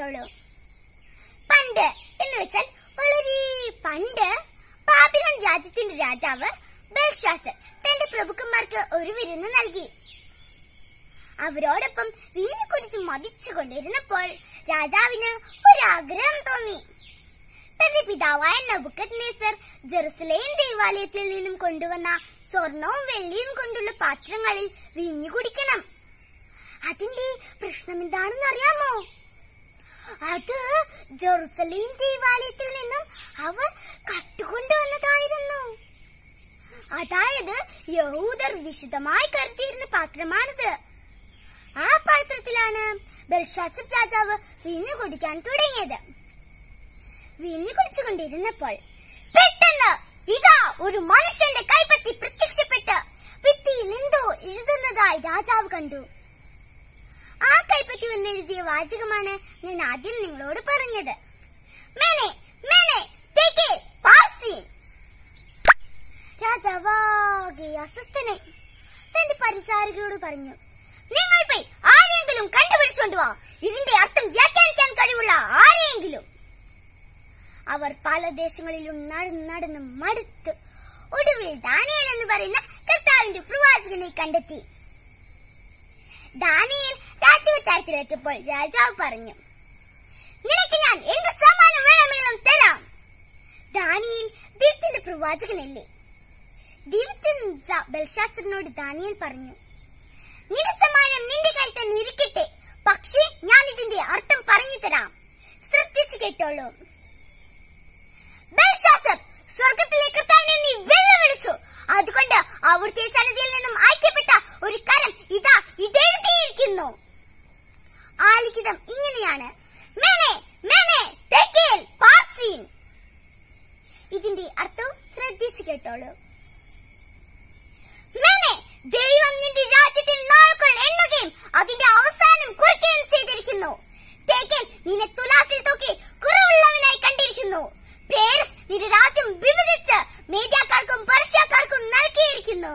കേട്ടോളൂ പണ്ട് എന്ന് വെച്ചാൽ വളരെ പണ്ട് ബാബിലോൺ രാജ്യത്തിന്റെ രാജാവ് ബൽഷാസർ തന്റെ പ്രഭുക്കന്മാർക്ക് ഒരു വിരുന്ന് നൽകി അവരോടൊപ്പം വീഞ്ഞു കുടിച്ച് മതിച്ചുകൊണ്ടിരുന്നപ്പോൾ രാജാവിന് ഒരാഗ്രഹം തോന്നി തന്റെ പിതാവായ നബുക്കത് നേസർ ജെറുസലേം ദേവാലയത്തിൽ നിന്നും കൊണ്ടുവന്ന സ്വർണവും വെള്ളിയും കൊണ്ടുള്ള പാത്രങ്ങളിൽ വീഞ്ഞു കുടിക്കണം അതിന്റെ പ്രശ്നം എന്താണെന്ന് അറിയാമോ അത് ജെറുസലേം ദേവാലയത്തിൽ നിന്നും അവർ കട്ടുകൊണ്ടുവന്നതായിരുന്നു അതായത് യഹൂദർ വിശുദ്ധമായി കരുതിയിരുന്ന പാത്രമാണിത് ആ പാത്രത്തിലാണ് ബൽഷാസർ രാജാവ് വീഞ്ഞു കുടിക്കാൻ തുടങ്ങിയത് വീഞ്ഞു കുടിച്ചുകൊണ്ടിരുന്നപ്പോൾ പെട്ടെന്ന് ഇതാ ഒരു മനുഷ്യന്റെ കൈപ്പത്തി പ്രത്യക്ഷപ്പെട്ട് ഭിത്തിയിൽ എന്തോ എഴുതുന്നതായി രാജാവ് കണ്ടു ആ കൈപ്പത്തി വന്നെഴുതിയ വാചകമാണ് ഞാൻ ആദ്യം നിങ്ങളോട് പറഞ്ഞത് മേനെ മേനെ തേക്കേ പാർസി രാജാവാകെ അസ്വസ്ഥനായി തന്റെ പരിചാരകരോട് പറഞ്ഞു നിങ്ങൾ പോയി ആരെയെങ്കിലും കണ്ടുപിടിച്ചുകൊണ്ട് വാ ഇതിന്റെ അർത്ഥം വ്യാഖ്യാനിക്കാൻ കഴിവുള്ള ആരെയെങ്കിലും അവർ പല ദേശങ്ങളിലും നടന്ന് നടന്ന് മടുത്തു ഒടുവിൽ ദാനിയേൽ എന്ന് പറയുന്ന കർത്താവിന്റെ പ്രവാചകനെ കണ്ടെത്തി ദാനിയേൽ രാജകൊട്ടാരത്തിലെത്തിയപ്പോൾ രാജാവ് പറഞ്ഞു നിനക്ക് ഞാൻ എന്ത് സമ്മാനം വേണമെങ്കിലും തരാം ദാനിയേൽ ദൈവത്തിന്റെ പ്രവാചകനല്ലേ ദൈവത്തിൻ ബൽഷാസറിനോട് ദാനിയേൽ പറഞ്ഞു നിന്റെ സമ്മാനം നിന്റെ കയ്യിൽ തന്നെ ഇരിക്കട്ടെ പക്ഷേ ഞാൻ ഇതിന്റെ അർത്ഥം പറഞ്ഞു തരാം ശ്രദ്ധിച്ചു കേട്ടോളൂ ബൽഷാസർ സ്വർഗത്തിലെ കർത്താവിനെ നീ വെല്ലുവിളിച്ചു അതുകൊണ്ട് അവിടുത്തെ സന്നിധിയിൽ നിന്നും അയക്കപ്പെട്ട ഒരു കരം ഇതാ ഇതെഴുതിയിരിക്കുന്നു ആ ലിഖിതം ഇങ്ങനെയാണ് മേനെ മേനെ തെക്കേൽ പാർസീൻ ഇതിന്റെ അർത്ഥവും ശ്രദ്ധിച്ചു കേട്ടോളൂ മേനെ ദൈവം നിന്റെ രാജ്യത്തിൽ നാളുകൾ എണ്ണുകയും അതിന്റെ അവസാനം കുറിക്കുകയും ചെയ്തിരിക്കുന്നു തേക്കൻ നിന്നെ തുലാസിൽ തൂക്കി കുറവുള്ളവനായി കണ്ടിരിക്കുന്നു പേരിസ് നിന്റെ രാജ്യം വിഭജിച്ച് മേദ്യാക്കാർക്കും പർഷ്യക്കാർക്കും നൽകിയിരിക്കുന്നു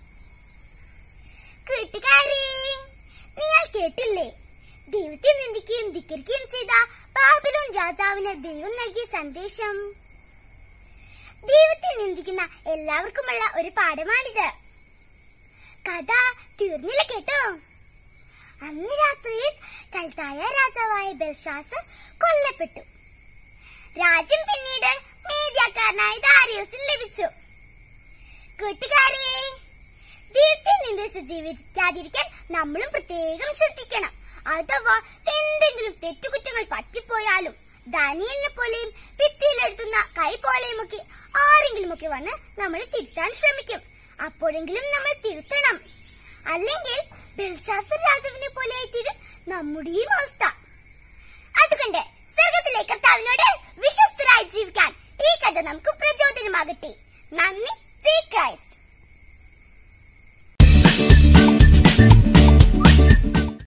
കൂട്ടുകാരെ നിങ്ങൾ കേട്ടില്ലേ ദൈവത്തെ നിന്ദിക്കുകയും ധിക്കരിക്കുകയും ചെയ്ത ബാബിലോൺ രാജാവിന് ദൈവം നൽകിയ സന്ദേശം ദൈവത്തെ നിന്ദിക്കുന്ന എല്ലാവർക്കുമുള്ള ഒരു പാഠമാണിത് കഥ തീർന്നില്ല കേട്ടോ അന്ന് രാത്രിയിൽ കൽത്തായ രാജാവായ ബൽഷാസർ കൊല്ലപ്പെട്ടു രാജ്യം പിന്നീട് മീഡിയക്കാരനായ ദാരിയോസിന് ലഭിച്ചു കൂട്ടുകാരെ ദൈവത്തെ നിന്ദിച്ച് ജീവിക്കാതിരിക്കാൻ നമ്മളും പ്രത്യേകം ശ്രദ്ധിക്കണം അഥവാ എന്തെങ്കിലും തെറ്റുകുറ്റങ്ങൾ പറ്റിപ്പോയാലും ദാനിയലിനെ പോലെയും ഭിത്തിയിലെഴുതുന്ന കൈ പോലെയും ഒക്കെ ആരെങ്കിലും ഒക്കെ വന്ന് നമ്മളെ തിരുത്താൻ ശ്രമിക്കും അപ്പോഴെങ്കിലും നമ്മൾ തിരുത്തണം അല്ലെങ്കിൽ ബൽഷാസർ രാജാവിനെ പോലെ ആയിത്തീരും നമ്മുടെയും അവസ്ഥ അതുകൊണ്ട് സ്വർഗത്തിലെ കർത്താവിനോട് വിശ്വസ്തരായി ജീവിക്കാൻ ഈ കഥ നമുക്ക് പ്രചോദനമാകട്ടെ നന്ദി